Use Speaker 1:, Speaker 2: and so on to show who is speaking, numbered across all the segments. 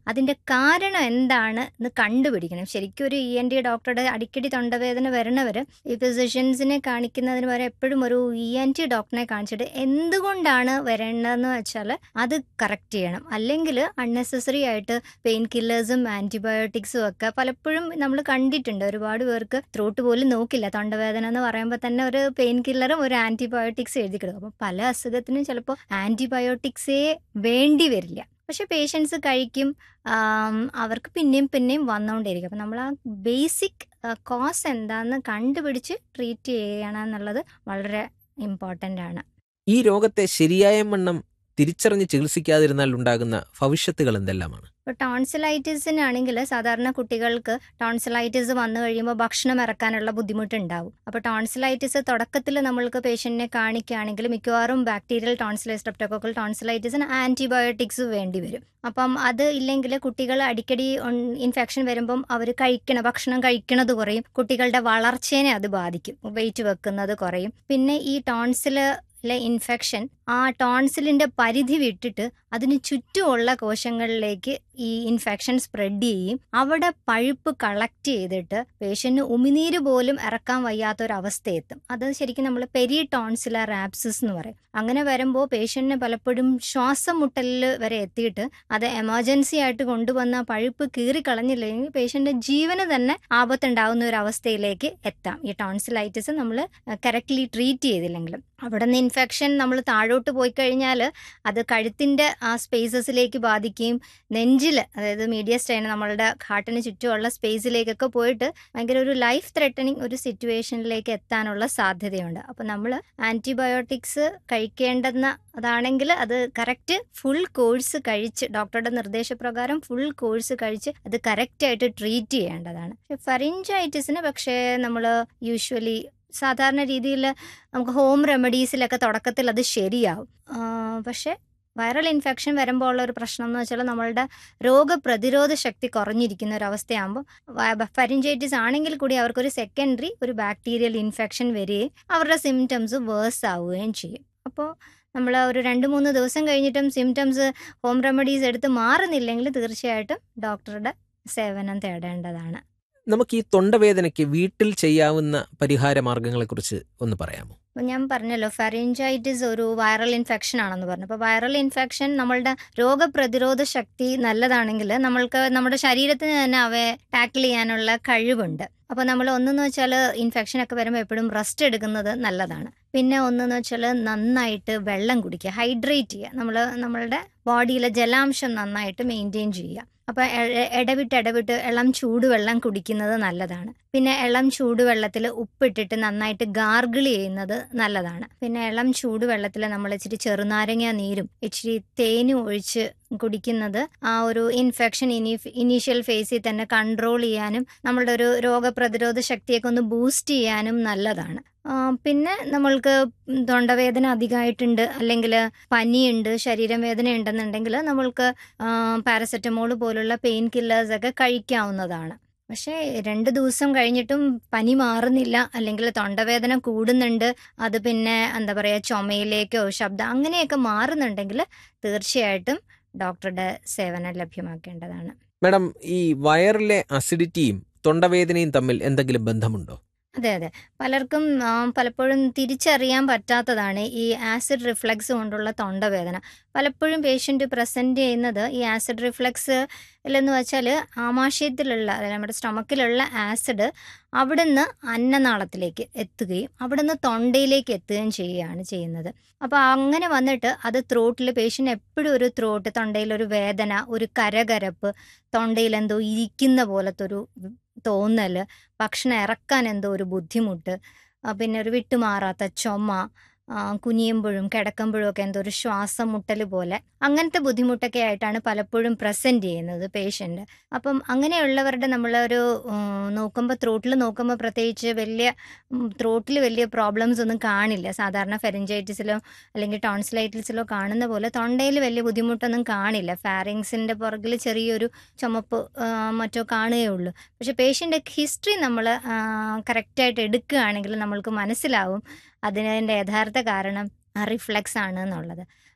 Speaker 1: അതിൻ്റെ കാരണം എന്താണ് എന്ന് കണ്ടുപിടിക്കണം ശരിക്കും ഒരു ഇ എൻ ടി ഡോക്ടറുടെ അടിക്കടി തൊണ്ടവേദന വരുന്നവർ ഈ ഫിസിഷ്യൻസിനെ കാണിക്കുന്നതിന് പകരം എപ്പോഴും ഒരു ഇ എൻ ടി ഡോക്ടറിനെ കാണിച്ചിട്ട് എന്തുകൊണ്ടാണ് വരേണ്ടതെന്ന് വെച്ചാൽ അത് കറക്റ്റ് ചെയ്യണം അല്ലെങ്കിൽ അൺനെസസറി ആയിട്ട് പെയിൻ കില്ലേഴ്സും ആൻറ്റിബയോട്ടിക്സും ഒക്കെ പലപ്പോഴും നമ്മൾ കണ്ടിട്ടുണ്ട് ഒരുപാട് പേർക്ക് ത്രോട്ട് പോലും നോക്കില്ല തൊണ്ടവേദന എന്ന് പറയുമ്പോൾ തന്നെ ഒരു പെയിൻ കില്ലറും ഒരു ആൻറ്റിബയോട്ടിക്സ് എഴുതി കിടക്കും അപ്പോൾ പല അസുഖത്തിനും ചിലപ്പോൾ ആൻറ്റിബയോട്ടിക്സേ വേണ്ടി വരില്ല പക്ഷെ പേഷ്യൻസ് കഴിക്കും ആം, അവർക്ക് പിന്നെയും പിന്നെയും വന്നുകൊണ്ടിരിക്കും അപ്പം നമ്മൾ ആ ബേസിക് കോസ് എന്താണെന്ന് കണ്ടുപിടിച്ച് ട്രീറ്റ് ചെയ്യണം എന്നുള്ളത് വളരെ ഇമ്പോർട്ടൻ്റ് ആണ്
Speaker 2: ഈ രോഗത്തെ ശരിയായ വണ്ണം തിരിച്ചറിഞ്ഞ് ചികിത്സിക്കാതിരുന്നാൽ ഉണ്ടാകുന്ന ഭവിഷ്യത്തുകൾ എന്തെല്ലാമാണ്
Speaker 1: ഇപ്പോൾ ടോൺസിലൈറ്റിസിനാണെങ്കിൽ സാധാരണ കുട്ടികൾക്ക് ടോൺസിലൈറ്റിസ് വന്നു കഴിയുമ്പോൾ ഭക്ഷണം ഇറക്കാനുള്ള ബുദ്ധിമുട്ടുണ്ടാവും അപ്പോൾ ടോൺസിലൈറ്റിസ് തുടക്കത്തിൽ നമ്മൾക്ക് പേഷ്യൻറ്റിനെ കാണിക്കുകയാണെങ്കിൽ മിക്കവാറും ബാക്ടീരിയൽ ടോൺസിലൈസ് സ്ട്രെപ്റ്റോക്കോക്കൽ ടോൺസിലൈറ്റിസിന് ആൻറ്റിബയോട്ടിക്സ് വേണ്ടി വരും അപ്പം അത് ഇല്ലെങ്കിൽ കുട്ടികൾ അടിക്കടി ഇൻഫെക്ഷൻ വരുമ്പം അവർ കഴിക്കണ ഭക്ഷണം കഴിക്കണത് കുറയും കുട്ടികളുടെ വളർച്ചേനെ അത് ബാധിക്കും വെയിറ്റ് വെക്കുന്നത് കുറയും പിന്നെ ഈ ടോൺസില് ലെ ഇൻഫെക്ഷൻ ആ ടോൺസിലിന്റെ പരിധി വിട്ടിട്ട് അതിന് ചുറ്റുമുള്ള കോശങ്ങളിലേക്ക് ഈ ഇൻഫെക്ഷൻ സ്പ്രെഡ് ചെയ്യും അവിടെ പഴുപ്പ് കളക്ട് ചെയ്തിട്ട് പേഷ്യന്റിന് ഉമിനീര് പോലും ഇറക്കാൻ വയ്യാത്ത ഒരു അവസ്ഥ എത്തും അത് ശരിക്കും നമ്മൾ പെരി ടോൺസിലർ ആപ്സിസ് എന്ന് പറയും അങ്ങനെ വരുമ്പോൾ പേഷ്യന്റിന് പലപ്പോഴും ശ്വാസം മുട്ടലിൽ വരെ എത്തിയിട്ട് അത് എമർജൻസി ആയിട്ട് കൊണ്ടുവന്ന ആ പഴുപ്പ് കീറി കളഞ്ഞില്ലെങ്കിൽ പേഷ്യന്റിന്റെ ജീവന് തന്നെ ആപത്തുണ്ടാവുന്ന ഒരു അവസ്ഥയിലേക്ക് എത്താം ഈ ടോൺസിലൈറ്റിസ് നമ്മൾ കറക്റ്റ്ലി ട്രീറ്റ് ചെയ്തില്ലെങ്കിലും അവിടെ നിന്ന് ഇൻഫെക്ഷൻ നമ്മൾ താഴോട്ട് പോയി കഴിഞ്ഞാൽ അത് കഴുത്തിൻ്റെ ആ സ്പേസസിലേക്ക് ബാധിക്കുകയും നെഞ്ചിൽ അതായത് മീഡിയ സ്റ്റൈൻ നമ്മളുടെ ഹാർട്ടിന് ചുറ്റുമുള്ള സ്പേസിലേക്കൊക്കെ പോയിട്ട് ഭയങ്കര ഒരു ലൈഫ് ത്രെട്ടനിങ് ഒരു സിറ്റുവേഷനിലേക്ക് എത്താനുള്ള സാധ്യതയുണ്ട് അപ്പോൾ നമ്മൾ ആൻറ്റിബയോട്ടിക്സ് കഴിക്കേണ്ടെന്ന അതാണെങ്കിൽ അത് കറക്റ്റ് ഫുൾ കോഴ്സ് കഴിച്ച് ഡോക്ടറുടെ നിർദ്ദേശപ്രകാരം ഫുൾ കോഴ്സ് കഴിച്ച് അത് കറക്റ്റായിട്ട് ട്രീറ്റ് ചെയ്യേണ്ടതാണ് ഫറിഞ്ചൈറ്റിസിന് പക്ഷേ നമ്മൾ യൂഷ്വലി സാധാരണ രീതിയിൽ നമുക്ക് ഹോം റെമഡീസിലൊക്കെ തുടക്കത്തിൽ അത് ശരിയാവും ആ, പക്ഷേ വൈറൽ ഇൻഫെക്ഷൻ വരുമ്പോൾ ഉള്ള ഒരു പ്രശ്നം എന്ന് വെച്ചാൽ നമ്മളുടെ രോഗപ്രതിരോധ ശക്തി കുറഞ്ഞിരിക്കുന്ന ഒരു അവസ്ഥയാകുമ്പോൾ ഫരിഞ്ചൈറ്റിസ് ആണെങ്കിൽ കൂടി അവർക്കൊരു സെക്കൻഡറി ഒരു ബാക്ടീരിയൽ ഇൻഫെക്ഷൻ വരികയും അവരുടെ സിംറ്റംസ് വേഴ്സ് ആവുകയും ചെയ്യും അപ്പോൾ നമ്മൾ ഒരു രണ്ട് മൂന്ന് ദിവസം കഴിഞ്ഞിട്ടും സിംറ്റംസ് ഹോം റെമഡീസ് എടുത്ത് മാറുന്നില്ലെങ്കിൽ തീർച്ചയായിട്ടും ഡോക്ടറുടെ സേവനം തേടേണ്ടതാണ്
Speaker 2: നമുക്ക് ഈ തൊണ്ടവേദനയ്ക്ക് വീട്ടിൽ ചെയ്യാവുന്ന പരിഹാര മാർഗങ്ങളെക്കുറിച്ച് ഒന്ന് പറയാമോ
Speaker 1: അപ്പോൾ ഞാൻ പറഞ്ഞല്ലോ ഫെറിഞ്ചൈറ്റിസ് ഒരു വൈറൽ ഇൻഫെക്ഷൻ ആണെന്ന് പറഞ്ഞു അപ്പോൾ വൈറൽ ഇൻഫെക്ഷൻ നമ്മളുടെ രോഗപ്രതിരോധ ശക്തി നല്ലതാണെങ്കിൽ നമ്മൾക്ക് നമ്മുടെ ശരീരത്തിന് തന്നെ അവയെ ടാക്കിൾ ചെയ്യാനുള്ള കഴിവുണ്ട് അപ്പോൾ നമ്മൾ ഒന്നെന്ന് വെച്ചാൽ ഇൻഫെക്ഷൻ ഒക്കെ വരുമ്പോൾ എപ്പോഴും റെസ്റ്റ് എടുക്കുന്നത് നല്ലതാണ് പിന്നെ ഒന്നെന്ന് വെച്ചാൽ നന്നായിട്ട് വെള്ളം കുടിക്കുക ഹൈഡ്രേറ്റ് ചെയ്യുക നമ്മൾ നമ്മളുടെ ബോഡിയിലെ ജലാംശം നന്നായിട്ട് മെയിൻറ്റെയിൻ ചെയ്യുക അപ്പോൾ ഇടവിട്ട് ഇടവിട്ട് ഇളം ചൂടുവെള്ളം കുടിക്കുന്നത് നല്ലതാണ് പിന്നെ ഇളം ചൂടുവെള്ളത്തിൽ ഉപ്പിട്ടിട്ട് നന്നായിട്ട് ഗാർഗിൾ ചെയ്യുന്നത് നല്ലതാണ് പിന്നെ ഇളം ചൂടുവെള്ളത്തിൽ നമ്മൾ ഇച്ചിരി ചെറുനാരങ്ങ നീരും ഇച്ചിരി തേനും ഒഴിച്ച് കുടിക്കുന്നത് ആ ഒരു ഇൻഫെക്ഷൻ ഇനി ഇനീഷ്യൽ ഫേസിൽ തന്നെ കൺട്രോൾ ചെയ്യാനും നമ്മളുടെ ഒരു രോഗപ്രതിരോധ ശക്തിയൊക്കെ ഒന്ന് ബൂസ്റ്റ് ചെയ്യാനും നല്ലതാണ് ആ, പിന്നെ നമ്മൾക്ക് തൊണ്ടവേദന അധികമായിട്ടുണ്ട് അല്ലെങ്കിൽ പനിയുണ്ട് ശരീരം വേദന ഉണ്ടെന്നുണ്ടെങ്കിൽ നമ്മൾക്ക് പാരസെറ്റമോൾ പോലുള്ള പെയിൻ കില്ലേഴ്സ് ഒക്കെ കഴിക്കാവുന്നതാണ് പക്ഷേ രണ്ട് ദിവസം കഴിഞ്ഞിട്ടും പനി മാറുന്നില്ല അല്ലെങ്കിൽ തൊണ്ടവേദന കൂടുന്നുണ്ട് അത് പിന്നെ എന്താ പറയുക ചുമയിലേക്കോ ശബ്ദം അങ്ങനെയൊക്കെ മാറുന്നുണ്ടെങ്കിൽ തീർച്ചയായിട്ടും ഡോക്ടറുടെ സേവനം ലഭ്യമാക്കേണ്ടതാണ്
Speaker 2: മാഡം ഈ വയറിലെ അസിഡിറ്റിയും തൊണ്ടവേദനയും തമ്മിൽ എന്തെങ്കിലും ബന്ധമുണ്ടോ
Speaker 1: അതെ അതെ പലർക്കും ആ, പലപ്പോഴും തിരിച്ചറിയാൻ പറ്റാത്തതാണ് ഈ ആസിഡ് റിഫ്ലക്സ് കൊണ്ടുള്ള തൊണ്ടവേദന പലപ്പോഴും പേഷ്യൻ്റ് പ്രസൻറ്റ് ചെയ്യുന്നത് ഈ ആസിഡ് റിഫ്ലക്സ് എന്ന് വെച്ചാൽ ആമാശയത്തിലുള്ള അതായത് നമ്മുടെ സ്റ്റൊമക്കിലുള്ള ആസിഡ് അവിടുന്ന് അന്നനാളത്തിലേക്ക് എത്തുകയും അവിടുന്ന് തൊണ്ടയിലേക്ക് എത്തുകയും ചെയ്യുകയാണ് ചെയ്യുന്നത് അപ്പോൾ അങ്ങനെ വന്നിട്ട് അത് ത്രോട്ടിൽ പേഷ്യൻ്റ് എപ്പോഴും ഒരു ത്രോട്ട് തൊണ്ടയിൽ ഒരു വേദന ഒരു കരകരപ്പ് തൊണ്ടയിൽ എന്തോ ഇരിക്കുന്ന പോലത്തെ ഒരു തോന്നൽ ഭക്ഷണം ഇറക്കാൻ എന്തോ ഒരു ബുദ്ധിമുട്ട് ആ, പിന്നെ ഒരു വിട്ടുമാറാത്ത ചുമ ആ, കുനിയുമ്പോഴും കിടക്കുമ്പോഴും ഒക്കെ എന്തോ ഒരു ശ്വാസം മുട്ടൽ പോലെ അങ്ങനത്തെ ബുദ്ധിമുട്ടൊക്കെ ആയിട്ടാണ് പലപ്പോഴും പ്രസൻറ്റ് ചെയ്യുന്നത് പേഷ്യൻ്റ് അപ്പം അങ്ങനെയുള്ളവരുടെ നമ്മളൊരു നോക്കുമ്പോൾ ത്രോട്ടിൽ നോക്കുമ്പോൾ പ്രത്യേകിച്ച് വലിയ ത്രോട്ടിൽ വലിയ പ്രോബ്ലംസ് ഒന്നും കാണില്ല സാധാരണ ഫെറിഞ്ചൈറ്റിസിലോ അല്ലെങ്കിൽ ടോൺസിലൈറ്റിസിലോ കാണുന്ന പോലെ തൊണ്ടയിൽ വലിയ ബുദ്ധിമുട്ടൊന്നും കാണില്ല ഫാരിങ്സിൻ്റെ പുറകിൽ ചെറിയൊരു ചുമപ്പ് ആ, മറ്റോ കാണുകയുള്ളൂ പക്ഷെ പേഷ്യൻ്റെ ഹിസ്റ്ററി നമ്മൾ കറക്റ്റായിട്ട് എടുക്കുകയാണെങ്കിൽ നമ്മൾക്ക് മനസ്സിലാവും അതിൻ്റെ യഥാർത്ഥ കാരണം റിഫ്ലക്സ് ആണ് എന്നുള്ളത്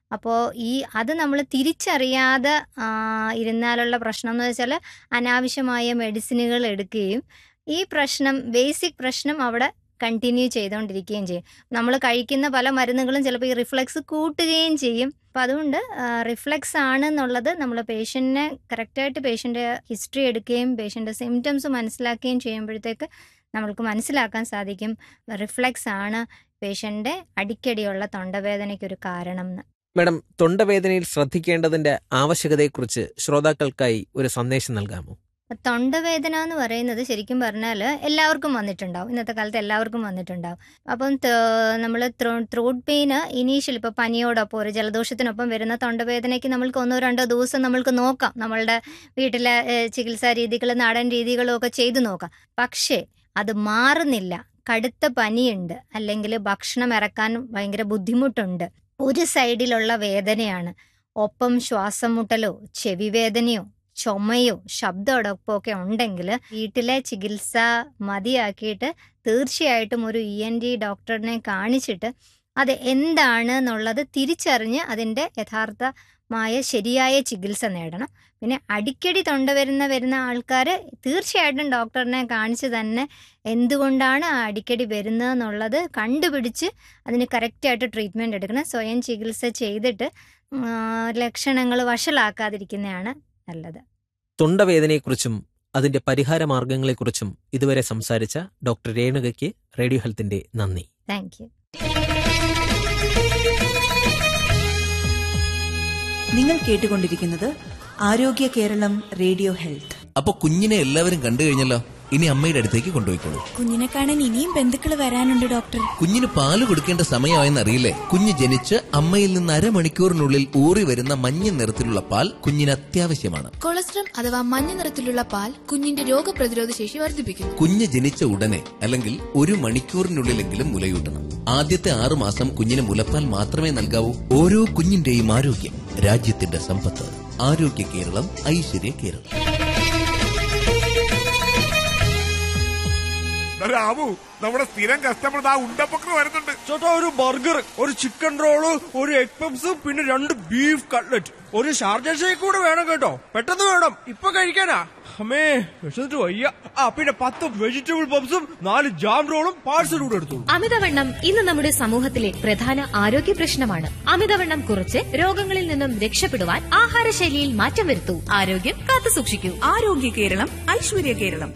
Speaker 1: അപ്പോൾ ഈ അത് നമ്മൾ തിരിച്ചറിയാതെ ആ, ഇരുന്നാലുള്ള പ്രശ്നം എന്ന് വെച്ചാൽ അനാവശ്യമായ മെഡിസിനുകൾ എടുക്കുകയും ഈ പ്രശ്നം ബേസിക് പ്രശ്നം അവിടെ കണ്ടിന്യൂ ചെയ്തുകൊണ്ടിരിക്കുകയും ചെയ്യും നമ്മൾ കഴിക്കുന്ന പല മരുന്നുകളും ചിലപ്പോൾ ഈ റിഫ്ലക്സ് കൂട്ടുകയും ചെയ്യും അപ്പം അതുകൊണ്ട് റിഫ്ലക്സ് ആണ് എന്നുള്ളത് നമ്മൾ പേഷ്യൻറ്റിനെ കറക്റ്റായിട്ട് പേഷ്യൻ്റെ ഹിസ്റ്ററി എടുക്കുകയും പേഷ്യൻ്റെ സിംറ്റംസ് മനസ്സിലാക്കുകയും ചെയ്യുമ്പോഴത്തേക്ക് നമ്മൾക്ക് മനസ്സിലാക്കാൻ സാധിക്കും റിഫ്ലക്സ് ആണ് പേഷ്യൻ്റെ അടിക്കടിയുള്ള തൊണ്ടവേദനയ്ക്കൊരു കാരണം എന്ന്
Speaker 2: മാഡം തൊണ്ടവേദനയിൽ ശ്രദ്ധിക്കേണ്ടതിന്റെ ആവശ്യകതയെക്കുറിച്ച് ശ്രോതാക്കൾക്കായി ഒരു സന്ദേശം നൽകാമോ
Speaker 1: തൊണ്ടവേദന എന്ന് പറയുന്നത് ശരിക്കും പറഞ്ഞാൽ എല്ലാവർക്കും വന്നിട്ടുണ്ടാവും ഇന്നത്തെ കാലത്ത് എല്ലാവർക്കും വന്നിട്ടുണ്ടാവും അപ്പം നമ്മൾ ത്രോട്ട് പെയിന് ഇനീഷ്യൽ ഇപ്പോൾ പനിയോടൊപ്പം ഒരു ജലദോഷത്തിനൊപ്പം വരുന്ന തൊണ്ടവേദനയ്ക്ക് നമ്മൾക്ക് ഒന്നോ രണ്ടോ ദിവസം നമ്മൾക്ക് നോക്കാം നമ്മളുടെ വീട്ടിലെ ഏഹ്, ചികിത്സാ രീതികൾ നാടൻ രീതികളും ഒക്കെ ചെയ്തു നോക്കാം പക്ഷേ അത് മാറുന്നില്ല കടുത്ത പനിയുണ്ട് അല്ലെങ്കിൽ ഭക്ഷണം ഇറക്കാൻ ഭയങ്കര ബുദ്ധിമുട്ടുണ്ട് ഒരു സൈഡിലുള്ള വേദനയാണ് ഒപ്പം ശ്വാസം മുട്ടലോ ചെവി വേദനയോ ചുമയോ ശബ്ദമടക്കമൊക്കെ ഉണ്ടെങ്കിൽ വീട്ടിലെ ചികിത്സ മതിയാക്കിയിട്ട് തീർച്ചയായിട്ടും ഒരു ഇ എൻ ഡി ഡോക്ടറിനെ കാണിച്ചിട്ട് അത് എന്താണ് എന്നുള്ളത് തിരിച്ചറിഞ്ഞ് അതിൻ്റെ യഥാർത്ഥമായ ശരിയായ ചികിത്സ നേടണം പിന്നെ അടിക്കടി തൊണ്ട വരുന്ന വരുന്ന ആൾക്കാർ തീർച്ചയായിട്ടും ഡോക്ടറിനെ കാണിച്ച് തന്നെ എന്തുകൊണ്ടാണ് ആ അടിക്കടി വരുന്നതെന്നുള്ളത് കണ്ടുപിടിച്ച് അതിന് കറക്റ്റായിട്ട് ട്രീറ്റ്മെൻറ്റ് എടുക്കണം സ്വയം ചികിത്സ ചെയ്തിട്ട് ലക്ഷണങ്ങൾ വഷളാക്കാതിരിക്കുന്നതാണ് നല്ലത്
Speaker 2: തൊണ്ടവേദനയെക്കുറിച്ചും അതിന്റെ പരിഹാര മാർഗങ്ങളെക്കുറിച്ചും ഇതുവരെ സംസാരിച്ച ഡോക്ടർ രേണുകയ്ക്ക് റേഡിയോ ഹെൽത്തിന്റെ നന്ദി
Speaker 1: താങ്ക് യു
Speaker 3: നിങ്ങൾ കേട്ടുകൊണ്ടിരിക്കുന്നത് ആരോഗ്യ കേരളം റേഡിയോ ഹെൽത്ത്
Speaker 4: അപ്പൊ കുഞ്ഞിനെ എല്ലാവരും കണ്ടു കഴിഞ്ഞല്ലോ ഇനി അമ്മയുടെ അടുത്തേക്ക് കൊണ്ടുപോയിക്കോളൂ
Speaker 5: കുഞ്ഞിനെ കാണാൻ ഇനിയും ബന്ധുക്കൾ വരാനുണ്ട് ഡോക്ടർ
Speaker 4: കുഞ്ഞിന് പാല് കൊടുക്കേണ്ട സമയമായെന്ന് അറിയില്ലേ കുഞ്ഞ് ജനിച്ച് അമ്മയിൽ നിന്ന് അരമണിക്കൂറിനുള്ളിൽ ഊറി വരുന്ന മഞ്ഞ നിറത്തിലുള്ള പാൽ കുഞ്ഞിന് അത്യാവശ്യമാണ്
Speaker 6: കൊളസ്ട്രം അഥവാ മഞ്ഞ നിറത്തിലുള്ള പാൽ കുഞ്ഞിന്റെ രോഗപ്രതിരോധ ശേഷി വർദ്ധിപ്പിക്കുന്നു
Speaker 4: കുഞ്ഞ് ജനിച്ച ഉടനെ അല്ലെങ്കിൽ ഒരു മണിക്കൂറിനുള്ളിലെങ്കിലും മുലയൂട്ടണം ആദ്യത്തെ ആറു മാസം കുഞ്ഞിന് മുലപ്പാൽ മാത്രമേ നൽകാവൂ ഓരോ കുഞ്ഞിന്റെയും ആരോഗ്യം രാജ്യത്തിന്റെ സമ്പത്ത് ആരോഗ്യ കേരളം ഐശ്വര്യ കേരളം
Speaker 7: രാമു നമ്മുടെ സ്ഥിരം കസ്റ്റമർ ആ ഉണ്ടപ്പൊക്കെ വരുന്നുണ്ട്
Speaker 8: ചേട്ടാ ഒരു ബർഗർ ഒരു ചിക്കൻ റോള് ഒരു എഗ് പപ്സ് പിന്നെ രണ്ട് ബീഫ് കട്ട്ലറ്റ് ഒരു ഷാർജ ഷേക്ക് കൂടെ വേണം കേട്ടോ പെട്ടെന്ന് വേണം ഇപ്പൊ കഴിക്കാനാ അമ്മേ വിശന്നിട്ട് വയ്യ ആ പിന്നെ പത്ത് വെജിറ്റബിൾ പപ്സും നാല് ജാം റോളും പാഴ്സൽ കൂടെ എടുത്തു
Speaker 9: അമിതവണ്ണം ഇന്ന് നമ്മുടെ സമൂഹത്തിലെ പ്രധാന ആരോഗ്യ പ്രശ്നമാണ് അമിതവണ്ണം കുറച്ച് രോഗങ്ങളിൽ നിന്നും രക്ഷപ്പെടുവാൻ ആഹാരശൈലിയിൽ മാറ്റം വരുത്തൂ ആരോഗ്യം കാത്തു സൂക്ഷിക്കൂ
Speaker 3: ആരോഗ്യ കേരളം ഐശ്വര്യ കേരളം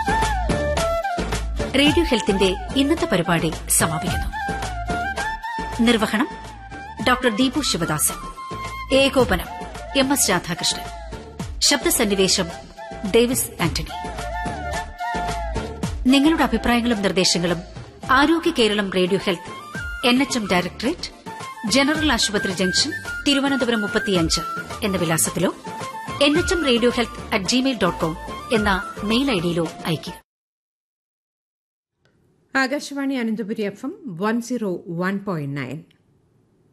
Speaker 9: റേഡിയോ ഹെൽത്തിന്റെ ഇന്നത്തെ പരിപാടി സമാപിക്കുന്നു നിർവഹണം ഡോക്ടർ ദീപു ശിവദാസൻ ഏകോപനം എം എസ് രാധാകൃഷ്ണൻ ശബ്ദസന്നിവേശം ഡേവിസ് ആന്റണി നിങ്ങളുടെ അഭിപ്രായങ്ങളും നിർദ്ദേശങ്ങളും Arogya Keralam radio health N H M directorate general ആശുപത്രി ജംഗ്ഷൻ തിരുവനന്തപുരം മുപ്പത്തിയഞ്ച് എന്ന വിലാസത്തിലോ N H M radio health at Gmail dot com എന്ന മെയിൽ ഐഡിയിലോ അയയ്ക്കുക
Speaker 10: Akashvani Ananthapuri F M one zero one point nine